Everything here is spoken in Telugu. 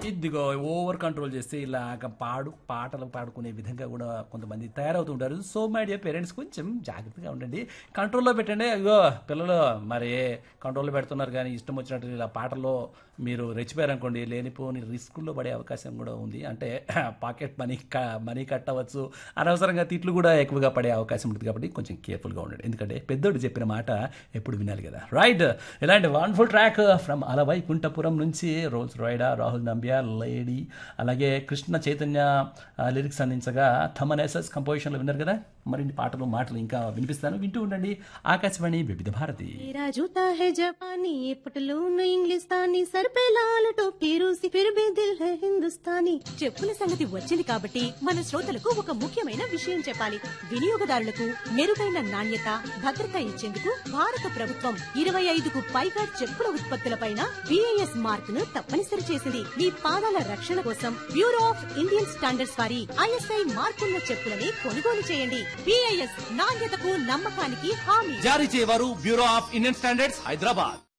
ఇదిగో ఓవర్ కంట్రోల్ చేస్తే ఇలాగ పాడు పాటలు పాడుకునే విధంగా కూడా కొంతమంది తయారవుతుంటారు సో మై డియర్ పేరెంట్స్ కొంచెం జాగ్రత్తగా ఉండండి కంట్రోల్లో పెట్టండి అయ్యో పిల్లలు మరి కంట్రోల్లో పెడుతున్నారు కానీ ఇష్టం వచ్చినట్టు ఇలా పాటల్లో మీరు రెచ్చిపోయారనుకోండి లేనిపోని రిస్కుల్లో పడే అవకాశం కూడా ఉంది అంటే పాకెట్ మనీ మనీ కట్టవచ్చు అనవసరంగా తిట్లు కూడా ఎక్కువగా పడే అవకాశం ఉంటుంది కాబట్టి కొంచెం కేర్ఫుల్గా ఉండండి ఎందుకంటే పెద్దోడు చెప్పిన మాట ఎప్పుడు వినాలి కదా రైట్ ఇలాంటి వండర్ఫుల్ ట్రాక్ ఫ్రమ్ అలవై కుంటపురం నుంచి రోల్స్ రాయిడా రాహుల్ నంబ్యార్ లేడీ అలాగే కృష్ణ చైతన్య లిరిక్స్ అందించగా థమన్ ఎస్ఎస్ కంపోజిషన్లో విన్నారు కదా మరిన్ని పాటలు మాటలు ఇంకా వినిపిస్తాను వింటూ ఉండండి ఆకాశవాణి వివిధ భారతి मेरा जूता है जापानी ये पटलून इंग्लिस्तानी सर पे लाल टोपी रूसी फिर भी दिल है हिंदुस्तानी చెప్పుల సంగతి వచ్చింది కాబట్టి మన శ్రోతలకు ఒక ముఖ్యమైన విషయం చెప్పాలి వినియోగదారులకు మెరుగైన నాణ్యత భద్రత ఇచ్చేందుకు భారత ప్రభుత్వం ఇరవై ఐదుకు పైగా చెప్పుల ఉత్పత్తులపైన బిఐఎస్ మార్క్ ను తప్పనిసరి చేసింది మీ పాదాల రక్షణ కోసం బ్యూరో ఆఫ్ ఇండియన్ స్టాండర్డ్స్ వారి ఐఎస్ఐ మార్కున్న చెప్పులని కొనుగోలు చేయండి బిఐఎస్ నాణ్యతకు నమ్మకానికి హామీ జారీ చేయవారు bureau of Indian standards Hyderabad